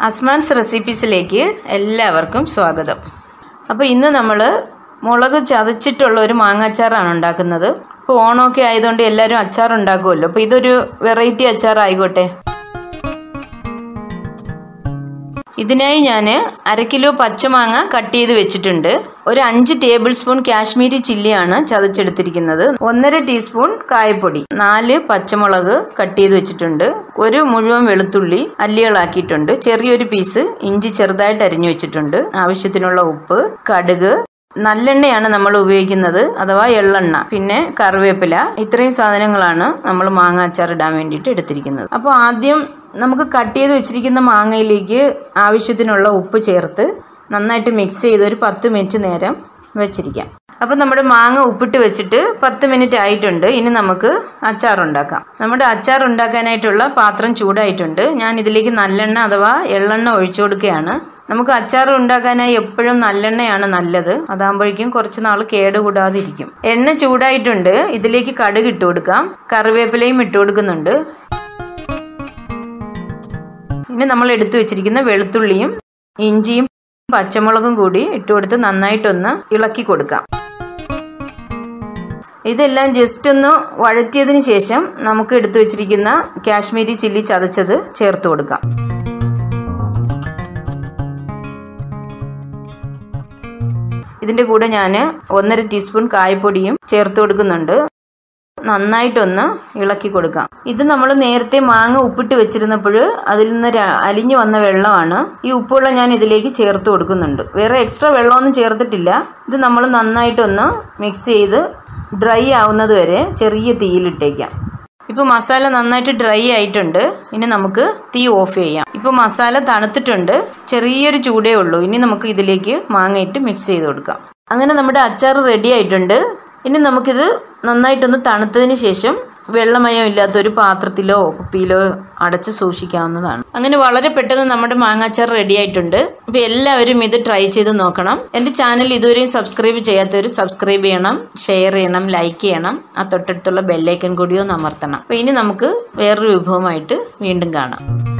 അസ്മാൻസ് റെസിപ്പീസിലേക്ക് എല്ലാവർക്കും സ്വാഗതം അപ്പോൾ ഇന്ന് നമ്മൾ മുളക് ചതച്ചിട്ടുള്ള ഒരു മാങ്ങാച്ചാറാണ് ഉണ്ടാക്കുന്നത് ഇപ്പോൾ ഓണമൊക്കെ ആയതുകൊണ്ട് എല്ലാവരും അച്ചാർ ഉണ്ടാക്കുമല്ലോ അപ്പോൾ ഇതൊരു വെറൈറ്റി അച്ചാർ ആയിക്കോട്ടെ ഇതിനായി ഞാൻ അര കിലോ പച്ചമാങ്ങ കട്ട് ചെയ്ത് വെച്ചിട്ടുണ്ട് ഒരു അഞ്ച് ടേബിൾ സ്പൂൺ കാശ്മീരി ചില്ലിയാണ് ചതച്ചെടുത്തിരിക്കുന്നത് ഒന്നര ടീസ്പൂൺ കായപ്പൊടി നാല് പച്ചമുളക് കട്ട് ചെയ്ത് വെച്ചിട്ടുണ്ട് ഒരു മുഴുവൻ വെളുത്തുള്ളി അല്ലികളാക്കിയിട്ടുണ്ട് ചെറിയൊരു പീസ് ഇഞ്ചി ചെറുതായിട്ട് അരിഞ്ഞു വെച്ചിട്ടുണ്ട് ആവശ്യത്തിനുള്ള ഉപ്പ് കടുക് നല്ലെണ്ണയാണ് നമ്മൾ ഉപയോഗിക്കുന്നത് അഥവാ എള്ളെണ്ണ പിന്നെ കറിവേപ്പില ഇത്രയും സാധനങ്ങളാണ് നമ്മൾ മാങ്ങ അച്ചാർ ഇടാൻ വേണ്ടിയിട്ട് എടുത്തിരിക്കുന്നത് അപ്പോൾ ആദ്യം നമുക്ക് കട്ട് ചെയ്ത് വെച്ചിരിക്കുന്ന മാങ്ങയിലേക്ക് ആവശ്യത്തിനുള്ള ഉപ്പ് ചേർത്ത് നന്നായിട്ട് മിക്സ് ചെയ്ത് ഒരു പത്ത് മിനിറ്റ് നേരം വെച്ചിരിക്കാം അപ്പോൾ നമ്മുടെ മാങ്ങ ഉപ്പിട്ട് വെച്ചിട്ട് പത്ത് മിനിറ്റ് ആയിട്ടുണ്ട് ഇനി നമുക്ക് അച്ചാർ ഉണ്ടാക്കാം നമ്മുടെ അച്ചാർ ഉണ്ടാക്കാനായിട്ടുള്ള പാത്രം ചൂടായിട്ടുണ്ട് ഞാൻ ഇതിലേക്ക് നല്ലെണ്ണ അഥവാ എള്ളെണ്ണ ഒഴിച്ചു കൊടുക്കുകയാണ് നമുക്ക് അച്ചാർ ഉണ്ടാക്കാനായി എപ്പോഴും നല്ലെണ്ണയാണ് നല്ലത് അതാകുമ്പോഴേക്കും കുറച്ച് നാൾ കേടുകൂടാതിരിക്കും എണ്ണ ചൂടായിട്ടുണ്ട് ഇതിലേക്ക് കടുക് ഇട്ട് കൊടുക്കാം കറിവേപ്പിലയും ഇട്ട് കൊടുക്കുന്നുണ്ട് ഇനി നമ്മൾ എടുത്തു വെച്ചിരിക്കുന്ന വെളുത്തുള്ളിയും ഇഞ്ചിയും പച്ചമുളകും കൂടി ഇട്ടുകൊടുത്ത് നന്നായിട്ടൊന്ന് ഇളക്കി കൊടുക്കാം ഇതെല്ലാം ജസ്റ്റ് ഒന്ന് വഴറ്റിയതിന് ശേഷം നമുക്ക് എടുത്തു വെച്ചിരിക്കുന്ന കാശ്മീരി ചില്ലി ചതച്ചത് ചേർത്ത് കൊടുക്കാം ഇതിൻ്റെ കൂടെ ഞാൻ ഒന്നര ടീസ്പൂൺ കായപ്പൊടിയും ചേർത്ത് കൊടുക്കുന്നുണ്ട് നന്നായിട്ടൊന്ന് ഇളക്കി കൊടുക്കാം ഇത് നമ്മൾ നേരത്തെ മാങ്ങ ഉപ്പിട്ട് വെച്ചിരുന്നപ്പോൾ അതിൽ നിന്ന് അലിഞ്ഞു വന്ന വെള്ളമാണ് ഈ ഉപ്പുവെള്ളം ഞാൻ ഇതിലേക്ക് ചേർത്ത് കൊടുക്കുന്നുണ്ട് വേറെ എക്സ്ട്രാ വെള്ളമൊന്നും ചേർത്തിട്ടില്ല ഇത് നമ്മൾ നന്നായിട്ടൊന്ന് മിക്സ് ചെയ്ത് ഡ്രൈ ആവുന്നത് വരെ ചെറിയ തീയിലിട്ടേക്കാം ഇപ്പോൾ മസാല നന്നായിട്ട് ഡ്രൈ ആയിട്ടുണ്ട് ഇനി നമുക്ക് തീ ഓഫ് ചെയ്യാം ഇപ്പോൾ മസാല തണുത്തിട്ടുണ്ട് ചെറിയൊരു ചൂടേ ഉള്ളൂ ഇനി നമുക്ക് ഇതിലേക്ക് മാങ്ങയിട്ട് മിക്സ് ചെയ്ത് കൊടുക്കാം അങ്ങനെ നമ്മുടെ അച്ചാർ റെഡി ആയിട്ടുണ്ട് ഇനി നമുക്കിത് നന്നായിട്ടൊന്ന് തണുത്തതിന് ശേഷം വെള്ളമയം ഇല്ലാത്ത ഒരു പാത്രത്തിലോ കുപ്പിയിലോ അടച്ച് സൂക്ഷിക്കാവുന്നതാണ് അങ്ങനെ വളരെ പെട്ടെന്ന് നമ്മുടെ മാങ്ങാച്ചാർ റെഡി ആയിട്ടുണ്ട് അപ്പോൾ എല്ലാവരും ഇത് ട്രൈ ചെയ്ത് നോക്കണം എൻ്റെ ചാനൽ ഇതുവരെയും സബ്സ്ക്രൈബ് ചെയ്യാത്തവർ സബ്സ്ക്രൈബ് ചെയ്യണം ഷെയർ ചെയ്യണം ലൈക്ക് ചെയ്യണം ആ തൊട്ടടുത്തുള്ള ബെല്ലൈക്കൺ കൂടി ഒന്ന് അമർത്തണം അപ്പോൾ ഇനി നമുക്ക് വേറൊരു വിഭവമായിട്ട് വീണ്ടും കാണാം